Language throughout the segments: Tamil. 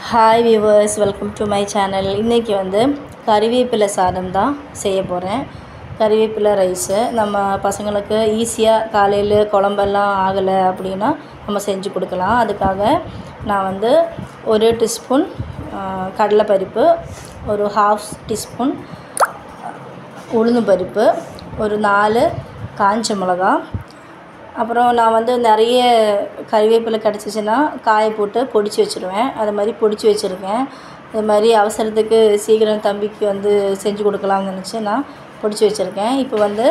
hi viewers welcome to my channel இன்றைக்கி வந்து கறிவேப்பிலை சாதம் தான் செய்ய போகிறேன் கறிவேப்பிலை ரைஸு நம்ம பசங்களுக்கு ஈஸியாக காலையில் குழம்பெல்லாம் ஆகலை அப்படின்னா நம்ம செஞ்சு கொடுக்கலாம் அதுக்காக நான் வந்து ஒரு டீஸ்பூன் கடலைப்பருப்பு ஒரு ஹாஃப் டீஸ்பூன் உளுந்து பருப்பு ஒரு நாலு காஞ்ச மிளகா அப்புறம் நான் வந்து நிறைய கறிவேப்பிலை கிடச்சிச்சின்னா காய போட்டு பொடிச்சு வச்சுருவேன் அது மாதிரி பொடிச்சு வச்சுருக்கேன் அது மாதிரி அவசரத்துக்கு சீக்கிரம் தம்பிக்கு வந்து செஞ்சு கொடுக்கலாம்னு நினச்சி நான் பொடிச்சு வச்சுருக்கேன் இப்போ வந்து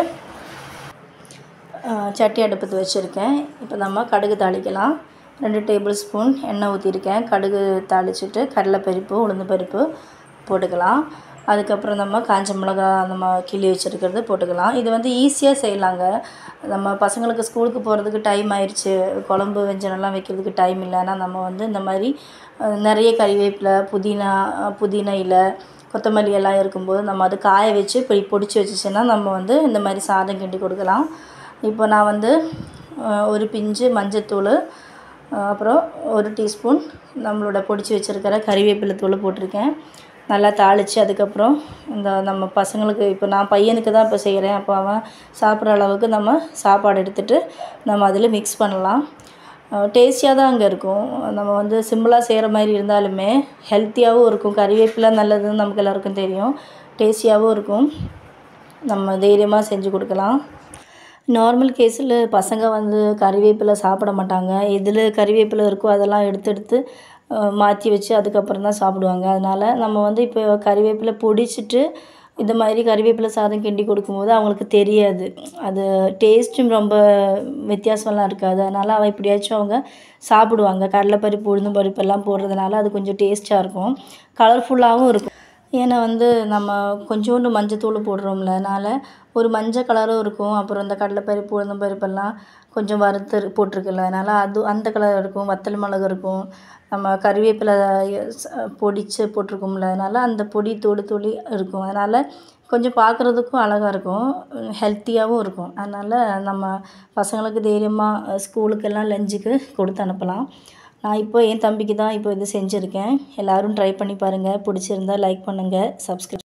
சட்டி அடுப்பத்து வச்சுருக்கேன் இப்போ நம்ம கடுகு தாளிக்கலாம் ரெண்டு டேபிள் ஸ்பூன் எண்ணெய் ஊற்றிருக்கேன் கடுகு தாளிச்சிட்டு கடலைப்பருப்பு உளுந்து பருப்பு போட்டுக்கலாம் அதுக்கப்புறம் நம்ம காஞ்ச மிளகா நம்ம கிள்ளி வச்சுருக்கிறது போட்டுக்கலாம் இது வந்து ஈஸியாக செய்யலாங்க நம்ம பசங்களுக்கு ஸ்கூலுக்கு போகிறதுக்கு டைம் ஆயிடுச்சு குழம்பு வெஞ்சனெல்லாம் வைக்கிறதுக்கு டைம் இல்லைன்னா நம்ம வந்து இந்த மாதிரி நிறைய கறிவேப்பிலை புதினா புதினா இலை கொத்தமல்லி எல்லாம் இருக்கும்போது நம்ம அது காய வச்சு இப்படி பொடிச்சு வச்சுச்சுன்னா நம்ம வந்து இந்த மாதிரி சாதம் கிண்டி கொடுக்கலாம் இப்போ நான் வந்து ஒரு பிஞ்சு மஞ்சத்தூள் அப்புறம் ஒரு டீஸ்பூன் நம்மளோட பொடிச்சு வச்சுருக்கிற கறிவேப்பிலை தூள் போட்டிருக்கேன் நல்லா தாளித்து அதுக்கப்புறம் இந்த நம்ம பசங்களுக்கு இப்போ நான் பையனுக்கு தான் இப்போ செய்கிறேன் அப்போ அவன் சாப்பிட்ற அளவுக்கு நம்ம சாப்பாடு எடுத்துகிட்டு நம்ம அதில் மிக்ஸ் பண்ணலாம் டேஸ்டியாக தான் அங்கே இருக்கும் நம்ம வந்து சிம்பிளாக செய்கிற மாதிரி இருந்தாலுமே ஹெல்த்தியாகவும் இருக்கும் கறிவேப்பிலை நல்லதுன்னு நமக்கு எல்லாருக்கும் தெரியும் டேஸ்டியாகவும் இருக்கும் நம்ம தைரியமாக செஞ்சு கொடுக்கலாம் நார்மல் கேஸில் பசங்க வந்து கறிவேப்பிலை சாப்பிட மாட்டாங்க எதில் கறிவேப்பிலை இருக்கோ அதெல்லாம் எடுத்து எடுத்து மாற்றி வச்சு அதுக்கப்புறம் தான் சாப்பிடுவாங்க அதனால் நம்ம வந்து இப்போ கறிவேப்பிலை பொடிச்சிட்டு இந்த மாதிரி கறிவேப்பிலை சாதம் கிண்டி கொடுக்கும்போது அவங்களுக்கு தெரியாது அது டேஸ்ட்டும் ரொம்ப வித்தியாசம்லாம் இருக்காது அதனால் அவள் எப்படியாச்சும் அவங்க சாப்பிடுவாங்க கடலைப்பருப்பு உளுந்தும் பருப்பு எல்லாம் போடுறதுனால அது கொஞ்சம் டேஸ்ட்டாக இருக்கும் கலர்ஃபுல்லாகவும் இருக்கும் ஏன்னா வந்து நம்ம கொஞ்சோண்டு மஞ்சத்தூள் போடுறோம்ல அதனால் ஒரு மஞ்சள் கலரும் இருக்கும் அப்புறம் இந்த கடலைப்பருப்பு உளுந்தம் பருப்பெல்லாம் கொஞ்சம் வறுத்து போட்டிருக்குல்ல அதனால் அது அந்த கலர் இருக்கும் வத்தல் மிளகு இருக்கும் நம்ம கறிவேப்பிலை பொடிச்சு போட்டிருக்கோம்ல அதனால் அந்த பொடி தூள் தூளி இருக்கும் அதனால் கொஞ்சம் பார்க்குறதுக்கும் அழகாக இருக்கும் ஹெல்த்தியாகவும் இருக்கும் அதனால் நம்ம பசங்களுக்கு தைரியமாக ஸ்கூலுக்கெல்லாம் லஞ்சுக்கு கொடுத்து அனுப்பலாம் நான் இப்போ என் தம்பிக்கு தான் இப்போ இது செஞ்சுருக்கேன் எல்லோரும் ட்ரை பண்ணி பாருங்கள் பிடிச்சிருந்தா லைக் பண்ணுங்கள் சப்ஸ்கிரைப்